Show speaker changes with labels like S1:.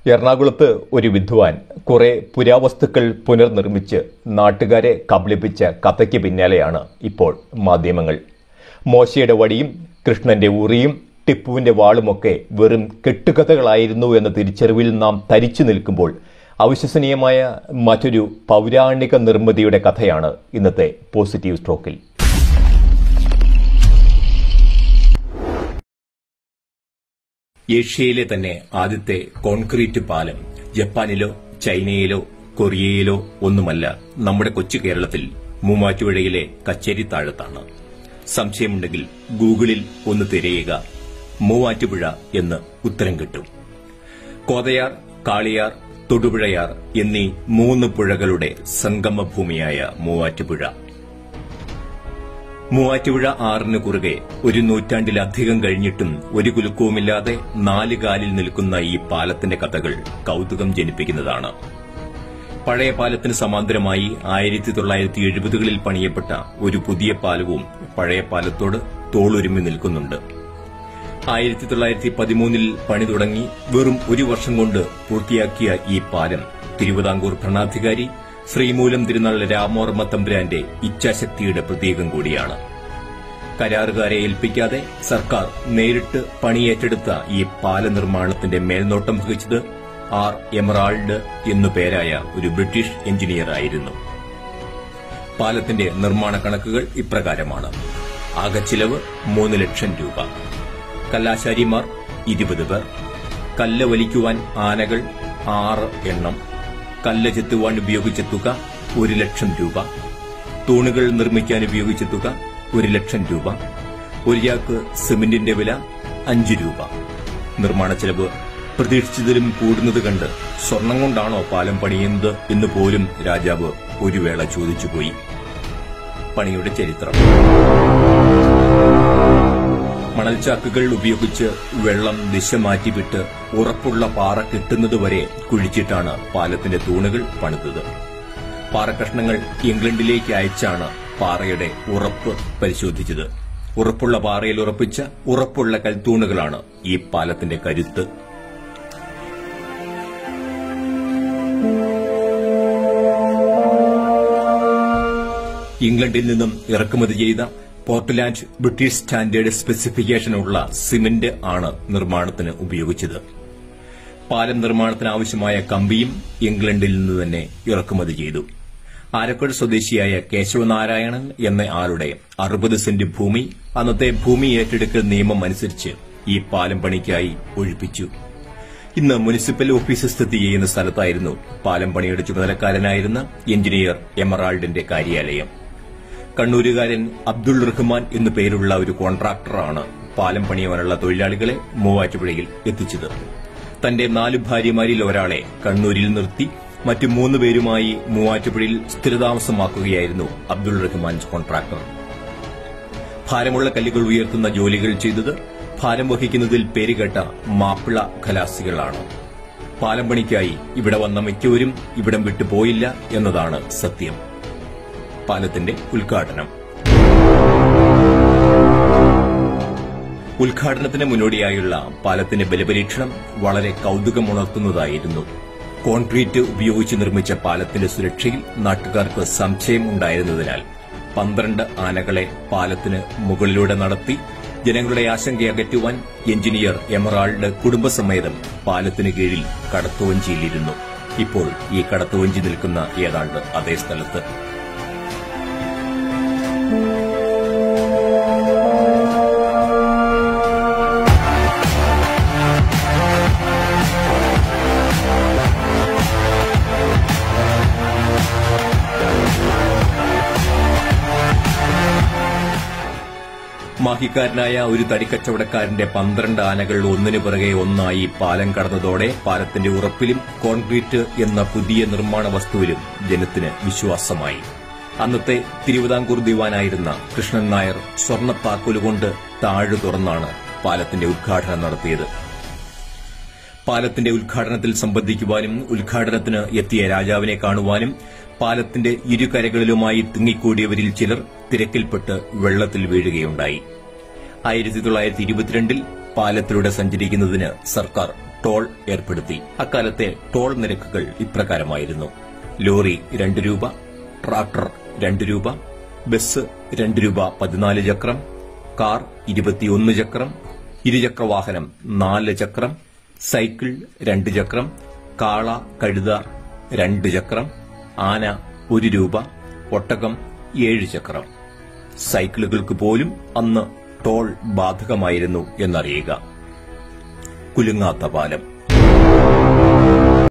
S1: എറണാകുളത്ത് ഒരു വിദ്വാൻ കുറെ പുരാവസ്തുക്കൾ പുനർനിർമ്മിച്ച് നാട്ടുകാരെ കബളിപ്പിച്ച കഥയ്ക്ക് പിന്നാലെയാണ് ഇപ്പോൾ മാധ്യമങ്ങൾ മോശയുടെ വടിയും കൃഷ്ണന്റെ ഉറിയും ടിപ്പുവിന്റെ വാളുമൊക്കെ വെറും കെട്ടുകഥകളായിരുന്നു എന്ന തിരിച്ചറിവിൽ നാം തരിച്ചു നിൽക്കുമ്പോൾ അവിശ്വസനീയമായ മറ്റൊരു പൗരാണിക നിർമ്മിതിയുടെ കഥയാണ് ഇന്നത്തെ പോസിറ്റീവ് സ്ട്രോക്കിൽ ഏഷ്യയിലെ തന്നെ ആദ്യത്തെ കോൺക്രീറ്റ് പാലം ജപ്പാനിലോ ചൈനയിലോ കൊറിയയിലോ ഒന്നുമല്ല നമ്മുടെ കൊച്ചു കേരളത്തിൽ മൂവാറ്റുപുഴയിലെ കച്ചേരി താഴത്താണ് സംശയമുണ്ടെങ്കിൽ ഗൂഗിളിൽ ഒന്ന് തിരയുക മൂവാറ്റുപുഴ എന്ന് ഉത്തരം കിട്ടും കോതയാർ കാളിയാർ തൊടുപുഴയാർ എന്നീ മൂന്ന് പുഴകളുടെ സംഗമഭൂമിയായ മൂവാറ്റുപുഴ മൂവാറ്റുപുഴ ആറിന് കുറുകെ ഒരു നൂറ്റാണ്ടിലധികം കഴിഞ്ഞിട്ടും ഒരു കുലുക്കവുമില്ലാതെ നാല് കാലിൽ നിൽക്കുന്ന ഈ പാലത്തിന്റെ കഥകൾ കൌതുകം ജനിപ്പിക്കുന്നതാണ് പഴയ പാലത്തിന് സമാന്തരമായി ആയിരത്തി തൊള്ളായിരത്തി എഴുപതുകളിൽ പണിയപ്പെട്ട ഒരു പുതിയ പാലവും പഴയ പാലത്തോട് തോളൊരുമി നിൽക്കുന്നുണ്ട് ആയിരത്തി തൊള്ളായിരത്തി പതിമൂന്നിൽ പണി തുടങ്ങി വെറും ഒരു വർഷം കൊണ്ട് പൂർത്തിയാക്കിയ ഈ പാലം തിരുവിതാംകൂർ ഭരണാധികാരി ശ്രീമൂലം തിരുനാൾ രാമോർമ്മ തമ്പുരാന്റെ ഇച്ഛാശക്തിയുടെ പ്രതീകം കൂടിയാണ് കരാറുകാരെ ഏൽപ്പിക്കാതെ സർക്കാർ നേരിട്ട് പണിയേറ്റെടുത്ത ഈ പാല നിർമ്മാണത്തിന്റെ മേൽനോട്ടം വഹിച്ചത് ആർ എമറാൾഡ് എന്നു പേരായ ഒരു ബ്രിട്ടീഷ് എഞ്ചിനീയറായിരുന്നു പാലത്തിന്റെ നിർമ്മാണ കണക്കുകൾ ഇപ്രകാരമാണ് ആകെ ചിലവ് മൂന്ന് ലക്ഷം രൂപ കല്ലാശാരിമാർ ഇരുപത് പേർ കല്ല് വലിക്കുവാൻ ആനകൾ ആറ് എണ്ണം കല്ല് ചെത്തുവാൻ ഉപയോഗിച്ച തുക ഒരു ലക്ഷം രൂപ തൂണുകൾ നിർമ്മിക്കാൻ ഉപയോഗിച്ച തുക ഒരു ലക്ഷം രൂപ ഒരു ചാക്ക് സിമന്റിന്റെ വില അഞ്ച് രൂപ നിർമ്മാണ ചെലവ് പ്രതീക്ഷിച്ചതിലും കൂടുന്നത് കണ്ട് സ്വർണം കൊണ്ടാണോ പാലം പണിയുന്നത് എന്ന് പോലും രാജാവ് ഒരു വേള ചോദിച്ചുപോയി പണിയുടെ ചരിത്രം മണൽച്ചാക്കുകൾ ഉപയോഗിച്ച് വെള്ളം ദിശ മാറ്റിവിട്ട് ഉറപ്പുള്ള പാറ കിട്ടുന്നതുവരെ കുഴിച്ചിട്ടാണ് പാലത്തിന്റെ തൂണുകൾ പണിതത് പാറക്കഷ്ണങ്ങൾ ഇംഗ്ലണ്ടിലേക്ക് അയച്ചാണ് പാറയുടെ ഉറപ്പ് പരിശോധിച്ചത് ഉറപ്പുള്ള പാറയിൽ ഉറപ്പിച്ച ഉറപ്പുള്ള കൽത്തൂണുകളാണ് ഈ പാലത്തിന്റെ കരുത്ത് ഇംഗ്ലണ്ടിൽ നിന്നും ഇറക്കുമതി ചെയ്ത പോർട്ട്ലാൻഡ് ബ്രിട്ടീഷ് സ്റ്റാൻഡേർഡ് സ്പെസിഫിക്കേഷനുള്ള സിമന്റ് ആണ് നിർമ്മാണത്തിന് ഉപയോഗിച്ചത് പാലം നിർമ്മാണത്തിന് ആവശ്യമായ കമ്പിയും ഇംഗ്ലണ്ടിൽ നിന്ന് തന്നെ ഇറക്കുമതി ചെയ്തു ആലക്കോട് സ്വദേശിയായ കേശവനാരായണൻ എന്ന ആളുടെ അറുപത് സെന്റ് ഭൂമി അന്നത്തെ ഭൂമി ഏറ്റെടുക്കൽ നിയമം അനുസരിച്ച് ഈ പാലം പണിക്കായി ഒഴിപ്പിച്ചു ഇന്ന് മുനിസിപ്പൽ ഓഫീസ് സ്ഥിതി ചെയ്യുന്ന സ്ഥലത്തായിരുന്നു പാലം പണിയുടെ ചുമതലക്കാരനായിരുന്ന എഞ്ചിനീയർ എമറാൾഡിന്റെ കാര്യാലയം കണ്ണൂരുകാരൻ അബ്ദുൾ റഹ്മാൻ എന്നു പേരുള്ള ഒരു കോൺട്രാക്ടറാണ് പാലം പണിയുവാനുള്ള തൊഴിലാളികളെ മൂവാറ്റുപുഴയിൽ എത്തിച്ചത് തന്റെ നാല് ഭാര്യമാരിൽ ഒരാളെ കണ്ണൂരിൽ നിർത്തി മറ്റു മൂന്ന് പേരുമായി മൂവാറ്റുപുഴയിൽ സ്ഥിരതാമസമാക്കുകയായിരുന്നു അബ്ദുൾ റഹ്മാൻ കോൺട്രാക്ടർ ഭാരമുള്ള കല്ലുകൾ ഉയർത്തുന്ന ജോലികൾ ചെയ്തത് ഭാരം വഹിക്കുന്നതിൽ പേരുകേട്ട മാപ്പിള ഖലാസികളാണ് പാലം പണിക്കായി ഇവിടെ വന്ന മിക്കവരും ഇവിടം വിട്ടുപോയില്ല എന്നതാണ് സത്യം പാലത്തിന്റെ ഉദ്ഘാടനം ഉദ്ഘാടനത്തിന് മുന്നോടിയായുള്ള പാലത്തിന്റെ ബലപരീക്ഷണം വളരെ കൌതുകമുണർത്തുന്നതായിരുന്നു കോൺക്രീറ്റ് ഉപയോഗിച്ച് നിർമ്മിച്ച പാലത്തിന്റെ സുരക്ഷയിൽ നാട്ടുകാർക്ക് സംശയം ഉണ്ടായിരുന്നതിനാൽ പന്ത്രണ്ട് ആനകളെ പാലത്തിന് മുകളിലൂടെ നടത്തി ജനങ്ങളുടെ ആശങ്ക അകറ്റുവാൻ എഞ്ചിനീയർ എമറാൾഡ് കുടുംബസമേതം പാലത്തിന് കീഴിൽ കടത്തുവഞ്ചിയിലിരുന്നു ഇപ്പോൾ ഈ കടത്തുവഞ്ചി നിൽക്കുന്ന ഏതാണ്ട് അതേ സ്ഥലത്ത് മാഹിക്കാരനായ ഒരു തടിക്കച്ചവടക്കാരന്റെ പന്ത്രണ്ട് ആനകൾ ഒന്നിനു പിറകെ ഒന്നായി പാലം കടന്നതോടെ പാലത്തിന്റെ ഉറപ്പിലും കോൺക്രീറ്റ് എന്ന പുതിയ നിർമ്മാണ വസ്തുവിലും ജനത്തിന് വിശ്വാസമായി അന്നത്തെ തിരുവിതാംകൂർ ദിവാനായിരുന്ന കൃഷ്ണൻ നായർ സ്വർണ്ണത്താക്കോലുകൊണ്ട് താഴു തുറന്നാണ് പാലത്തിന്റെ ഉദ്ഘാടനം നടത്തിയത് പാലത്തിന്റെ ഉദ്ഘാടനത്തിൽ സംബന്ധിക്കുവാനും ഉദ്ഘാടനത്തിന് എത്തിയ രാജാവിനെ കാണുവാനും പാലത്തിന്റെ ഇരുകരകളിലുമായി തിങ്ങിക്കൂടിയവരിൽ ചിലർ തിരക്കിൽപ്പെട്ട് വെള്ളത്തിൽ വീഴുകയുണ്ടായി ആയിരത്തി തൊള്ളായിരത്തി ഇരുപത്തിരണ്ടിൽ പാലത്തിലൂടെ സഞ്ചരിക്കുന്നതിന് സർക്കാർ ടോൾ ഏർപ്പെടുത്തി അക്കാലത്തെ ടോൾ നിരക്കുകൾ ഇപ്രകാരമായിരുന്നു ലോറി രണ്ട് രൂപ ട്രാക്ടർ രണ്ട് രൂപ ബസ് രണ്ട് രൂപ പതിനാല് ചക്രം കാർ ഇരുപത്തിയൊന്ന് ചക്രം ഇരുചക്രവാഹനം നാല് ചക്രം സൈക്കിൾ രണ്ട് ചക്രം കാള കഴുത രണ്ട് ചക്രം ആന ഒരു രൂപ ഒട്ടകം ഏഴ് ചക്രം സൈക്കിളുകൾക്ക് പോലും അന്ന് ടോൾ ബാധകമായിരുന്നു എന്നറിയുക കുലുങ്ങാത്ത പാലം